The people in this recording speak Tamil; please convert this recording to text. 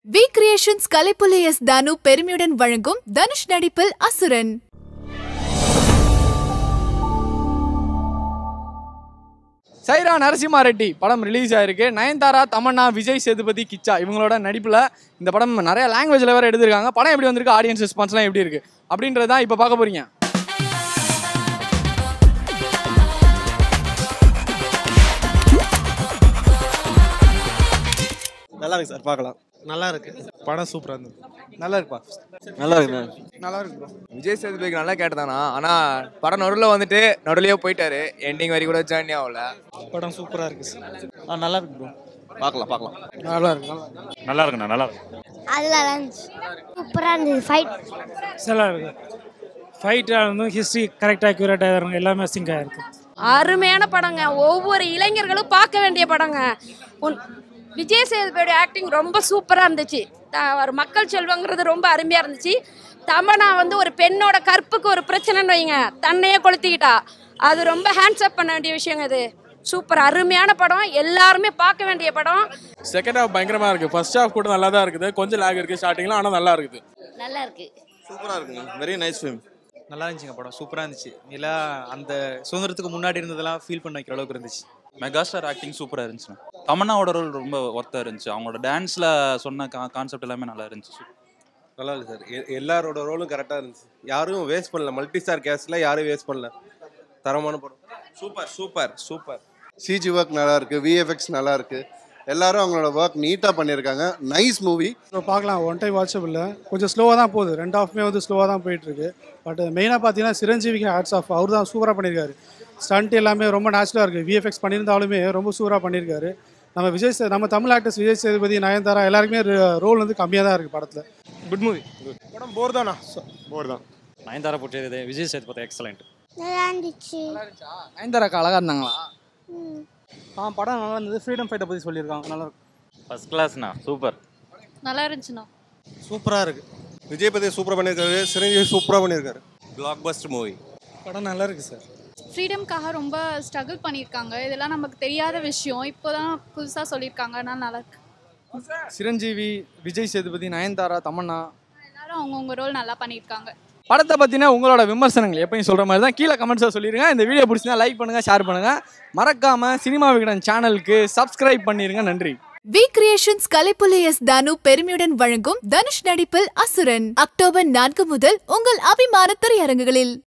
வி கிரியேஷன்ஸ் கலைப்புலி எஸ் தானு பெருமையுடன் வழங்கும் தனுஷ் நடிப்பில் அசுரன் சைரா நரசிம்மா ரெட்டி படம் ரிலீஸ் ஆயிருக்கு நயன்தாரா தமன்னா விஜய் சேதுபதி கிச்சா இவங்களோட நடிப்பில் இந்த படம் நிறைய லாங்குவேஜில் வேறு எடுத்திருக்காங்க படம் எப்படி வந்திருக்கு ஆடியன்ஸ் ரெஸ்பான்ஸ்லாம் எப்படி இருக்குது அப்படின்றது தான் இப்போ பார்க்க போகிறீங்க நல்லா இருக்கு சார் பார்க்கலாம் நல்லா இருக்கு படம் சூப்பராக இருந்தது நல்லா இருக்குப்பா நல்லா இருக்குண்ணா நல்லா இருக்கு ப்ரோ விஜய் சேதுபதிக்கு நல்லா கேட்டதானா ஆனா படம் நடுவில் வந்துட்டு நடுவுலயே போயிட்டாரு எண்டிங் வரைக்கும் கூட ஜேர்னி ஆகல படம் சூப்பராக இருக்கு சார் ஆ நல்லா இருக்கு ப்ரோ பார்க்கலாம் பார்க்கலாம் நல்லா இருக்கு நல்லா இருக்கு நல்லா இருக்குண்ணா நல்லா இருக்கு அதெல்லாம் இருந்துச்சு சூப்பராக இருந்தது ஃபைட் நல்லா இருக்கு ஃபைட்டாக வந்து ஹிஸ்ட்ரி கரெக்டாக அக்யூரேட்டாக இருக்கும் எல்லாமே சிங்க் ஆகிருக்கு அருமையான படங்க ஒவ்வொரு இளைஞர்களும் பார்க்க வேண்டிய படங்க உன் விஜய் சேதுபதி ஆக்டிங் ரொம்ப சூப்பராக இருந்துச்சு த- ஒரு மக்கள் செல்வங்கிறது ரொம்ப அருமையாக இருந்துச்சு தமனா வந்து ஒரு பெண்ணோட கற்புக்கு ஒரு பிரச்சனைன்னு வைங்க தன்னையே கொளுத்திக்கிட்டா அது ரொம்ப ஹேண்ட்ஸ் அப் பண்ண வேண்டிய விஷயங்க இது சூப்பர் அருமையான படம் எல்லாருமே பார்க்க வேண்டிய படம் செகண்ட் ஹாஃப் பயங்கரமாக இருக்குது ஃபர்ஸ்ட் ஹாஃப் கூட நல்லா தான் இருக்குது கொஞ்சம் லேக் இருக்குது ஸ்டார்டிங்கில் ஆனால் நல்லா இருக்குது நல்லா இருக்கு சூப்பராக இருக்குங்க வெரி நைஸ் ஃபிலிம் நல்லா இருந்துச்சுங்க படம் சூப்பராக இருந்துச்சு எல்லாம் அந்த சுதந்திரத்துக்கு முன்னாடி இருந்ததெல்லாம் ஃபீல் பண்ண வைக்கிற அளவுக்கு இருந்துச்சு மெகாஸ்டார் ஆக்டிங் சூப்பராக இருந்துச்சுண்ணா தமன்னாவோட ரோல் ரொம்ப ஒர்த்தாக இருந்துச்சு அவங்களோட டான்ஸில் சொன்ன கான்செப்ட் எல்லாமே நல்லா இருந்துச்சு நல்லா இருக்கு சார் எ- எல்லாரோட ரோலும் கரெக்டாக இருந்துச்சு யாரும் வேஸ்ட் பண்ணல மல்டி ஸ்டார் கேஸ்ட்ல யாரும் வேஸ்ட் பண்ணல தரமான படம் super super super CG work நல்லா இருக்கு விஎஃப்எக்ஸ் நல்லா இருக்கு எல்லாரும் அவங்களோட ஒர்க் நீட்டாக பண்ணியிருக்காங்க நைஸ் மூவி இப்போ பார்க்கலாம் ஒன் டைம் வாட்சபிள் கொஞ்சம் ஸ்லோவாக தான் போகுது ரெண்டு ஹாஃப்மே வந்து ஸ்லோவாக தான் போயிட்டுருக்கு பட் மெயினாக பார்த்தீங்கன்னா சிரஞ்சீவிக்கு ஹேட்ஸ் ஆஃப் அவர் தான் சூப்பராக பண்ணியிருக்காரு ஸ்டண்ட் எல்லாமே ரொம்ப நேச்சுரலாக இருக்குது விஎஃப்எக்ஸ் பண்ணியிருந்தாலுமே ரொம்ப சூப்பராக பண்ணியிருக்காரு நம்ம விஜய் சே- நம்ம தமிழ் ஆக்டர்ஸ் விஜய் சேதுபதி நயன்தாரா எல்லாருக்குமே ரோல் வந்து கம்மியாக தான் இருக்குது படத்தில் குட் மூவி படம் போர் தானா போர் தான் நயன்தாரா போட்டு விஜய் சேதுபதி எக்ஸலண்ட் நல்லா இருந்துச்சு நயன்தாராக்கா அழகாக இருந்தாங்களா ஆ படம் நல்லா இருந்தது ஃப்ரீடம் ஃபைட்டை பற்றி சொல்லியிருக்காங்க நல்லா இருக்கு ஃபர்ஸ்ட் கிளாஸ்ண்ணா சூப்பர் நல்லா இருந்துச்சுண்ணா சூப்பராக இருக்கு விஜய் பத்தி சூப்பராக பண்ணியிருக்காரு சிரஞ்சீவி சூப்பராக பண்ணியிருக்காரு பிளாக் பஸ்டர் மூவி படம் நல்லா இருக்கு சார் ஃப்ரீடம்காக ரொம்ப ஸ்ட்ரகிள் பண்ணியிருக்காங்க இதெல்லாம் நமக்கு தெரியாத விஷயம் இப்போ தான் புதுசாக சொல்லியிருக்காங்க அதனால நல்லா இருக்கு சிரஞ்சீவி விஜய் சேதுபதி நயன்தாரா தமன்னா எல்லாரும் அவங்கவுங்க ரோல் நல்லா பண்ணியிருக்காங்க படத்தை பற்றின உங்களோட விமர்சனங்கள் எப்பயும் சொல்கிற மாதிரி தான் கீழே கமெண்ட்ஸாக சொல்லிடுங்க இந்த வீடியோ பிடிச்சிருந்தா லைக் பண்ணுங்கள் ஷேர் பண்ணுங்கள் மறக்காமல் சினிமா விகடன் சேனலுக்கு சப்ஸ்கிரைப் பண்ணிடுங்க நன்றி வி கிரியேஷன்ஸ் கலைப்புலி எஸ் தானு பெருமையுடன் வழங்கும் தனுஷ் நடிப்பில் அசுரன் அக்டோபர் நான்கு முதல் உங்கள் அபிமான திரையரங்குகளில்